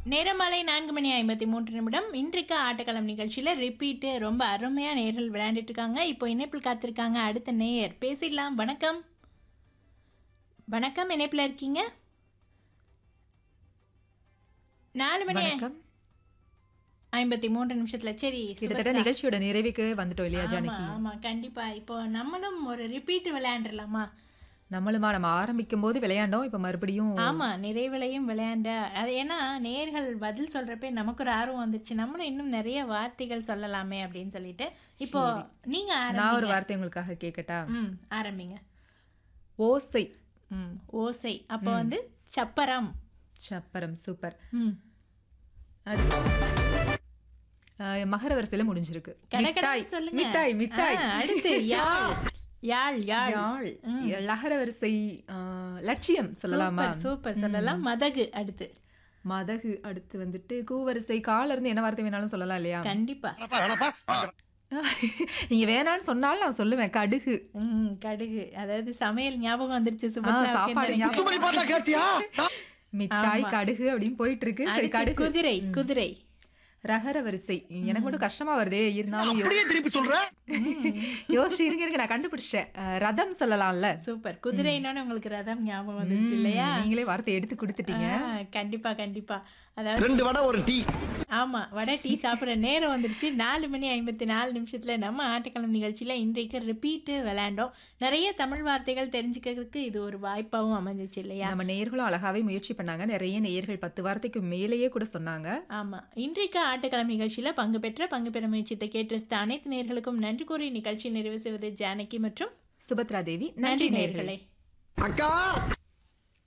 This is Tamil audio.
நேரமாலை நான்கு மணி ஐம்பத்தி மூன்று நிமிடம் இன்றைக்கு ஆட்டக்களம் நிகழ்ச்சியில் ரிப்பீட்டு ரொம்ப அருமையாக நேர்கள் விளையாண்டுட்டு இருக்காங்க இப்போ இணைப்பில் காத்திருக்காங்க அடுத்த நேயர் பேசிடலாம் வணக்கம் வணக்கம் இணைப்பில் இருக்கீங்க நாலு மணி வணக்கம் ஐம்பத்தி மூன்று நிமிஷத்துல சரி கிட்டத்தட்ட சுபத்ரா. நிகழ்ச்சியோட நிறைவுக்கு வந்துட்டோம் இல்லையா ஆமா ஜானகி ஆமா கண்டிப்பா இப்போ நம்மளும் ஒரு ரிப்பீட் விளையாண்டுடலாமா நம்மளுமா நம்ம ஆரம்பிக்கும் போது விளையாண்டோம் இப்ப மறுபடியும் ஆமா நிறைவிலையும் விளையாண்ட அது ஏன்னா நேர்கள் பதில் சொல்றப்ப நமக்கு ஒரு ஆர்வம் வந்துச்சு நம்மளும் இன்னும் நிறைய வார்த்தைகள் சொல்லலாமே அப்படின்னு சொல்லிட்டு இப்போ நீங்க நான் ஒரு ஆரம்பிங்க வார்த்தை உங்களுக்காக கேட்கட்டா ம் ஆரம்பிங்க ஓசை ம் ஓசை அப்போ வந்து சப்பரம் சப்பரம் சூப்பர் ம் அடுத்து ஆஹ், மகர வரிசையில முடிஞ்சிருக்கு கடை மிட்டாய் சொல்லுங்க மிட்டாய் மிட்டாய் ஆ, அடுத்து யாழ் யாழ் யாழ் யாழ் லகர வரிசை ஆஹ், லட்சியம் சொல்லலாமா சூப்பர் சூப்பர் சொல்லலாம் மதகு அடுத்து மதகு அடுத்து வந்துட்டு கூவரிசை கால இருந்து என்ன வார்த்தை வேணாலும் சொல்லலாம் இல்லையா கண்டிப்பா நீங்க வேணாம்னு சொன்னாலும் நான் சொல்லுவேன் கடுகு ம் கடுகு அதாவது சமையல் ஞாபகம் வந்துருச்சு ஆ, சுபத்ரா சாப்பாடு ஞாபகம். மிட்டாய் கடுகு அப்படின்னு போயிட்டு இருக்கு சரி அடுத்து கடுகு குதிரை குதிரை ரகர வரிசை எனக்கு மட்டும் கஷ்டமா வருதே இருந்தாலும் யோ- அப்படியே திருப்பி சொல்ற யோசிச்சு இருங்க இருங்க நான் கண்டுபிடிச்சேன் அஹ், ரதம் சொல்லலாம்ல சூப்பர் குதிரைன்னு உங்களுக்கு ரதம் ஞாபகம் வந்துச்சு இல்லையா நீங்களே வார்த்தை எடுத்து கொடுத்துட்டீங்க ஆ, கண்டிப்பா கண்டிப்பா அதாவது ரெண்டு வடை ஒரு டீ ஆமா வடை டீ சாப்பிட்ற நேரம் வந்துருச்சு நாலு மணி ஐம்பத்தி நாலு நிமிஷத்துல நம்ம ஆட்டக்கிழமை நிகழ்ச்சியில இன்றைக்கு ரிப்பீட்டு விளையாண்டோம் நிறைய தமிழ் வார்த்தைகள் தெரிஞ்சுக்கிறதுக்கு இது ஒரு வாய்ப்பாகவும் அமைஞ்சிச்சு இல்லையா நம்ம நேயர்களும் அழகாவே முயற்சி பண்ணாங்க நிறைய நேயர்கள் பத்து வார்த்தைக்கு மேலேயே கூட சொன்னாங்க ஆமா இன்றைக்கு ஆட்டக்கிழமை நிகழ்ச்சியில பங்கு பெற்ற பங்கு பெற முயற்சித்த கேட்டு அனைத்து நேர்களுக்கும் நன்றி கூறி நிகழ்ச்சி நிறைவு செய்வது ஜானகி மற்றும் சுபத்ரா தேவி நன்றி நன்றி நேயர்களே நேர்களே அக்கா